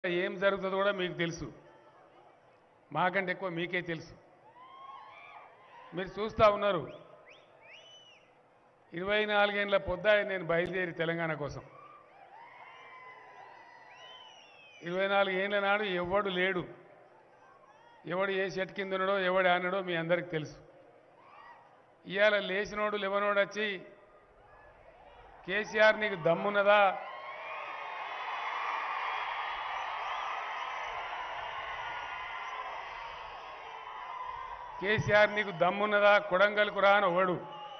ఏం జరుగుతుందో కూడా మీకు తెలుసు మాకంటే ఎక్కువ మీకే తెలుసు మీరు చూస్తూ ఉన్నారు ఇరవై నాలుగేళ్ళ పొద్దాయి నేను బయలుదేరి తెలంగాణ కోసం ఇరవై నాలుగు ఏళ్ళ నాడు ఎవడు లేడు ఎవడు ఏ చెట్టు కింద ఉన్నాడో ఎవడు ఆనాడో మీ అందరికి తెలుసు ఇవాళ లేచినోడు లేవనోడు వచ్చి కేసీఆర్ నీకు దమ్మున్నదా కేసీఆర్ నీకు దమ్మున్నదా కొడంగల్కు రా అని ఒకడు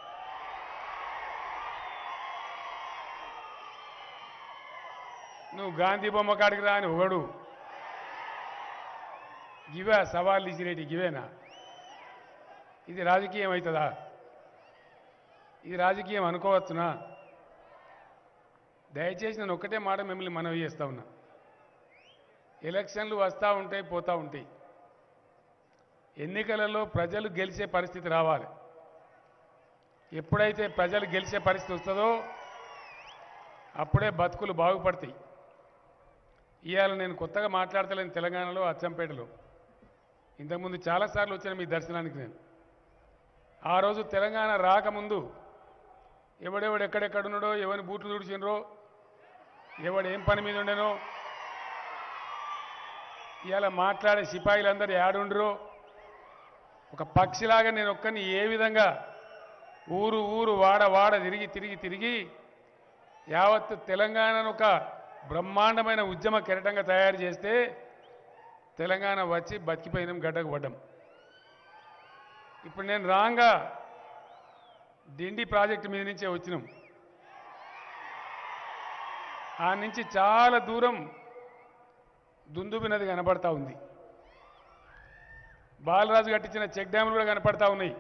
నువ్వు గాంధీ బొమ్మ కాడికి రా అని ఒకడు గివే సవాళ్ళు ఇచ్చినట్టు గివేనా ఇది రాజకీయం అవుతుందా ఇది రాజకీయం అనుకోవచ్చునా దయచేసి నేను ఒక్కటే మాట మిమ్మల్ని మనవి చేస్తా ఉన్నా ఎలక్షన్లు వస్తూ ఉంటాయి పోతూ ఉంటాయి ఎన్నికలలో ప్రజలు గెలిచే పరిస్థితి రావాలి ఎప్పుడైతే ప్రజలు గెలిచే పరిస్థితి వస్తుందో అప్పుడే బతుకులు బాగుపడతాయి ఇవాళ నేను కొత్తగా మాట్లాడతలేను తెలంగాణలో అచ్చంపేటలో ఇంతకుముందు చాలాసార్లు వచ్చిన మీ దర్శనానికి నేను ఆ రోజు తెలంగాణ రాకముందు ఎవడెవడు ఎక్కడెక్కడున్నాడో ఎవరిని బూట్లు తుడిచినరో ఎవడు ఏం పని మీద ఉండేనో ఇవాళ మాట్లాడే సిపాయిలందరూ ఏడుండ్రో ఒక పక్షిలాగా నేను ఒక్కని ఏ విధంగా ఊరు ఊరు వాడ వాడ తిరిగి తిరిగి తిరిగి యావత్ తెలంగాణను ఒక బ్రహ్మాండమైన ఉద్యమ కెరటంగా తయారు చేస్తే తెలంగాణ వచ్చి బతికిపోయినాం గడ్డకు పడ్డాం ఇప్పుడు నేను రాంగా డిండి ప్రాజెక్టు మీద నుంచే వచ్చినాం ఆ నుంచి చాలా దూరం దుందుబి నది కనబడతా ఉంది బాలరాజు కట్టించిన చెక్ డ్యాములు కూడా కనపడతా ఉన్నాయి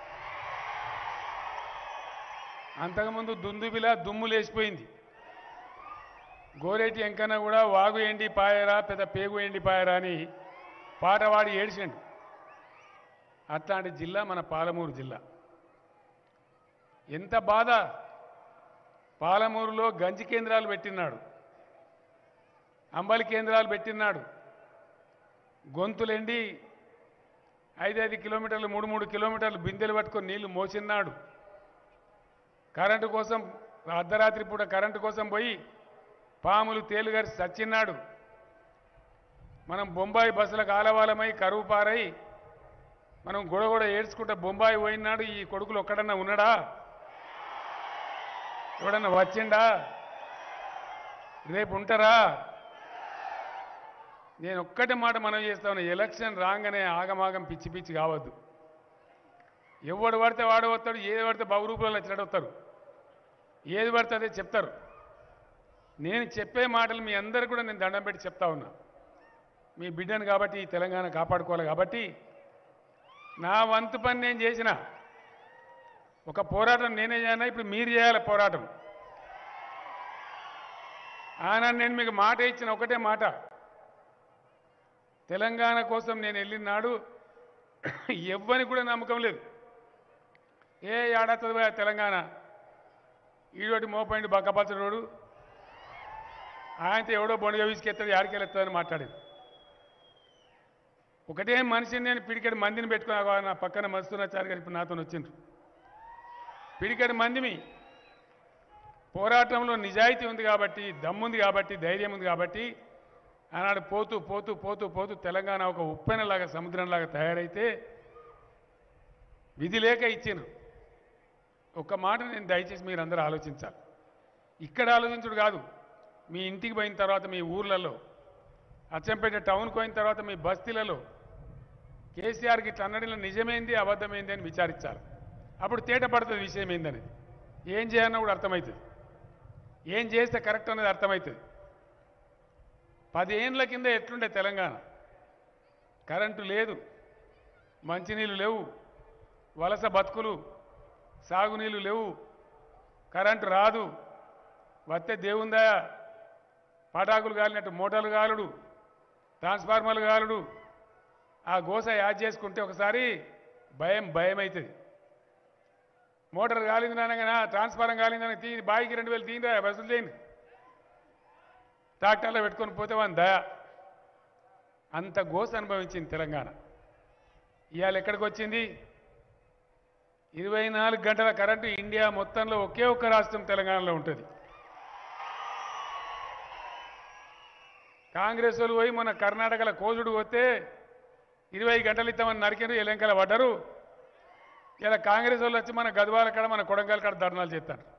అంతకుముందు దుందుబిలా దుమ్ము లేచిపోయింది గోరేటి ఎంకన్న కూడా వాగు ఎండి పాయరా పెద్ద పేగు ఎండి పాయరా అని పాట వాడి ఏడిచిండు అట్లాంటి జిల్లా మన పాలమూరు జిల్లా ఎంత బాధ పాలమూరులో గంజి కేంద్రాలు పెట్టినాడు అంబలి కేంద్రాలు పెట్టినాడు గొంతులెండి ఐదైదు కిలోమీటర్లు మూడు మూడు కిలోమీటర్లు బిందెలు పట్టుకొని నీళ్లు మోసిన్నాడు కరెంటు కోసం అర్ధరాత్రి పూట కరెంటు కోసం పోయి పాములు తేలుగారి సచ్చిన్నాడు మనం బొంబాయి బస్సులకు ఆలవాలమై కరువు పారై మనం గొడగొడ ఏడ్చుకుంటా బొంబాయి పోయినాడు ఈ కొడుకులు ఒక్కడన్నా ఉన్నాడా ఎవడన్నా వచ్చిండా రేపు ఉంటారా నేను ఒక్కటి మాట మనం చేస్తాను ఎలక్షన్ రాగానే ఆగమాగం పిచ్చి పిచ్చి కావద్దు ఎవడు పడితే వాడు వస్తాడు ఏది పడితే బహురూపులలో వచ్చినట్టు వస్తారు ఏది పడితే అదే చెప్తారు నేను చెప్పే మాటలు మీ అందరు కూడా నేను దండం పెట్టి చెప్తా ఉన్నా మీ బిడ్డను కాబట్టి ఈ తెలంగాణ కాపాడుకోవాలి కాబట్టి నా వంతు పని నేను చేసిన ఒక పోరాటం నేనే చేయనా ఇప్పుడు మీరు చేయాలి పోరాటం ఆనాడు నేను మీకు మాట ఇచ్చిన ఒకటే మాట తెలంగాణ కోసం నేను వెళ్ళిన నాడు ఎవ్వని కూడా నమ్మకం లేదు ఏ ఏడాది తెలంగాణ ఈడోటి మోపండి బక్కపచ్చడోడు ఆయనతో ఎవడో బొండగా విసికెత్తాడు యాడికెళ్ళెత్తాడని మాట్లాడింది ఒకటే మనిషిని నేను పిడికెడు మందిని పెట్టుకున్నా కావాలి, నా పక్కన మస్తున్నాచారి గారు ఇప్పుడు నాతో వచ్చిండ్రు పిడికెడు మందిమి పోరాటంలో నిజాయితీ ఉంది కాబట్టి దమ్ముంది కాబట్టి ధైర్యం ఉంది కాబట్టి ఆనాడు పోతూ పోతూ పోతూ పోతూ తెలంగాణ ఒక ఉప్పెనలాగా సముద్రంలాగా తయారైతే విధి లేక ఇచ్చిండ్రు ఒక్క మాట నేను దయచేసి మీరు అందరూ ఆలోచించాలి ఇక్కడ ఆలోచించుడు కాదు మీ ఇంటికి పోయిన తర్వాత మీ ఊర్లలో అచ్చంపేట టౌన్కి పోయిన తర్వాత మీ బస్తీలలో కేసీఆర్కి ఇట్లా అన్నడిలో నిజమేంది అబద్ధమైంది అని విచారించాలి అప్పుడు తేట పడుతుంది విషయం ఏందనేది ఏం చేయాలన్నా కూడా అర్థమవుతుంది ఏం చేస్తే కరెక్ట్ అనేది అర్థమవుతుంది పదేండ్ల కింద ఎట్లుండే తెలంగాణ కరెంటు లేదు మంచినీళ్ళు లేవు వలస బతుకులు సాగునీళ్ళు లేవు కరెంటు రాదు వస్తే దేవుందా పటాకులు కాలినట్టు మూటలు కాలుడు ట్రాన్స్ఫార్మర్లు కాలుడు ఆ గోస యాడ్ చేసుకుంటే ఒకసారి భయం భయం అవుతుంది మోటార్ కాలింది అనగానే ట్రాన్స్ఫారం కాలిందని తీ బాయికి రెండు వేలు తీయండి బస్సులు చేయండి ట్రాక్టర్లో పెట్టుకొని పోతే వాని దయ అంత గోస అనుభవించింది తెలంగాణ ఇవాళ ఎక్కడికి వచ్చింది ఇరవై నాలుగు గంటల కరెంటు ఇండియా మొత్తంలో ఒకే ఒక్క రాష్ట్రం తెలంగాణలో ఉంటుంది కాంగ్రెస్ వాళ్ళు పోయి మన కర్ణాటకలో కోజుడు పోతే ఇరవై గంటలు ఇస్తామని నరికినారు ఎలంకల పడ్డరు ఇలా కాంగ్రెస్ వాళ్ళు వచ్చి మన గద్వాల కాడ మన కొడంగల్ కాడ ధర్నాలు చేస్తారు